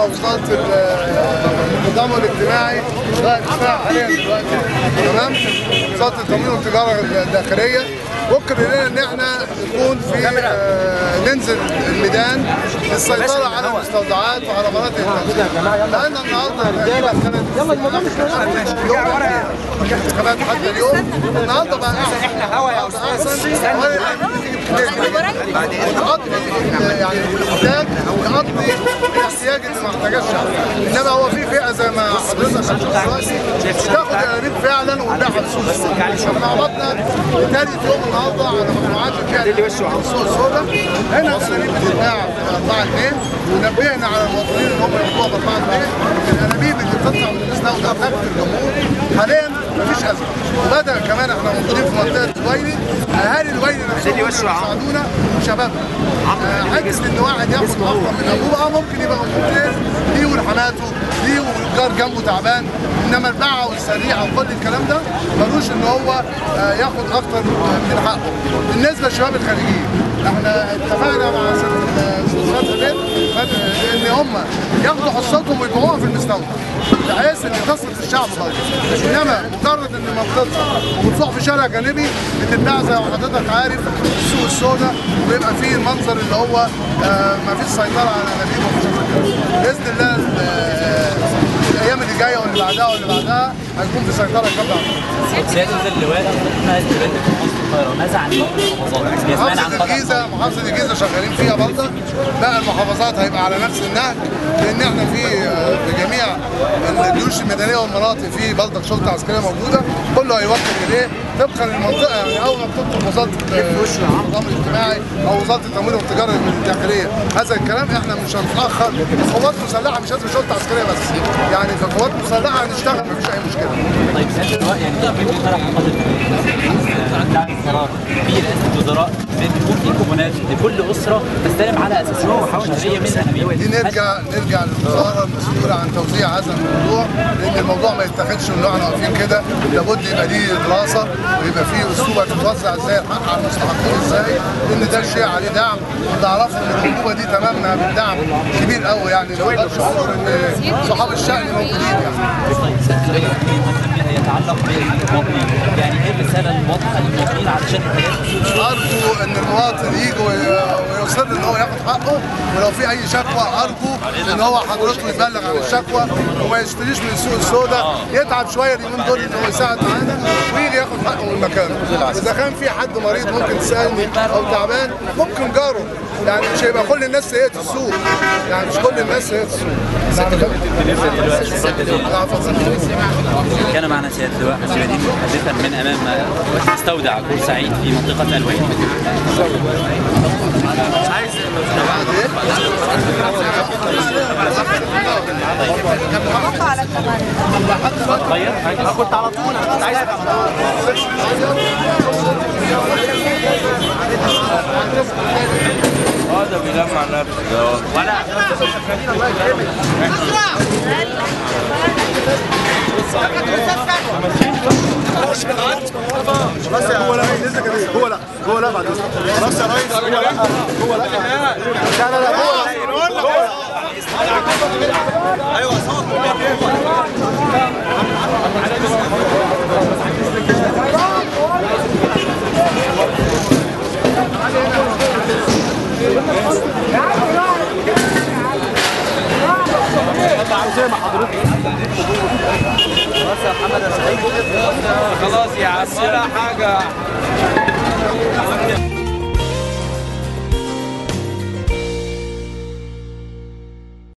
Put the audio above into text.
وزاره التضامن الاجتماعي ده اتفاق حاليا دلوقتي تمام وزاره التموين والتجاره الداخليه وكل لنا ان احنا نكون في آه، ننزل الميدان للسيطره على المستودعات وعلى مناطق التنزيل لان النهارده يلا الموضوع مش انتخابات حتى اليوم النهارده بقى احنا هوا يا استاذ نقضي يعني الاحتياج نقضي الاحتياج اللي ما احتاجش انما هو في فئه زي ما حضرتك هتشوف دلوقتي بتاخد انابيب فعلا وتبيعها في السوق السوداء احنا عرضنا ثالث يوم النهارده على مجموعات الفئه اللي في السوق السوداء هنا الانابيب بتتباع ب 4 جنيه ونبهنا على المواطنين ان هم ياخدوها ب 4 جنيه الانابيب اللي بتطلع من المستودع بتاعت الجمهور حاليا مفيش ازمه وبدا كمان احنا موجودين في منطقه الويلي اهالي الويلي نفسهم يساعدونا وشبابنا آه، عكس ان واحد ياخد اكتر من ابوه اه ممكن يبقى ممكن ليه ولحماته ليه والجار جنبه تعبان انما الباعه والسريعه وكل الكلام ده ملوش ان هو آه، ياخد اكتر من حقه بالنسبه للشباب الخارجيين احنا اتفقنا مع استاذ فتحي ان هم ياخدوا حصتهم ويبيعوها في المستودع بحيث ان تصرف الشعب برضه انما مجرد ان منطقتها وبتروح في شارع جانبي بتتباع زي ما حضرتك عارف في السوق السوداء وبيبقى فيه المنظر اللي هو آه ما فيش سيطره على الانابيب ومفيش حاجة. باذن الله ال- الايام اللي جايه واللي بعدها واللي بعدها هيكون في سيطره كامله على المنطقة. سيادة اللواء اسمها استبداد في محافظة القاهرة ماذا عن باقي المحافظات؟ سمعنا عن محافظة قطع الجيزة محافظة الجيزة شغالين فيها برضه بقى المحافظات هيبقى على نفس النهج لأن احنا في آه، في جميع الجيوش المدنية والمناطق في بلدة شرطة عسكرية موجودة كله هيوكل إليه طبقا للمنطقة يعني أول ما بتطلب وزارة آه، النظام الاجتماعي أو وزارة التموين والتجارة الداخلية هذا الكلام احنا مش هنتأخر قوات مسلحة مش لازم شرطة عسكرية بس يعني في قوات مسلحة هنشتغل مفيش أي مشكلة طيب سيادة اللواء يعني كيف يقترح محافظة بتاع القرار في رئاسة وزراء بتكون في كوبونات لكل أسرة تستلم على أساسيات شهرية من الأنابيب دي نرجع نرجع للوزاره المسؤوله عن توزيع هذا الموضوع لان الموضوع ما يتاخدش ان احنا واقفين كده لابد يبقى ليه دراسه ويبقى فيه اسلوب هتتوزع ازاي الحق على المستحقين ازاي لان ده شيء عليه دعم وتعرفوا ان الحكومه دي تمامنا بالدعم كبير قوي يعني ما اقدرش اقول ان صحاب الشأن موجودين يعني طيب سيادة اللواء في مهمة يتعلق بالمواطنين يعني إيه الرسالة للمواطن للمواطنين علشان الحاجات ارجو ان المواطن يجي وي- ويصر ان هو ياخد حقه ولو في اي شكوى ارجو ان هو حضرته يبلغ عن الشكوى وما يشتريش من السوق السوداء يتعب شويه اليومين دول ان هو يساعد معانا ويجي ياخد حقه من مكانه واذا كان في حد مريض ممكن تسالني او تعبان ممكن جاره يعني مش هيبقى كل الناس سيئه السوق يعني مش كل الناس سيئه السوق لا، اتفضل. كان معنا سيادة اللواء حسين الدين متحدثا من أمام مستودع بورسعيد في منطقة الويل طيب كنت على طول انا كنت عايز هذا بيجمع نفسه ده ولا بس هو لا هو لا هو لا بعد إذنك. بس يا ريس هو لا هو لا لا لا لا هو لا هو لا خلاص يا عم ولا حاجه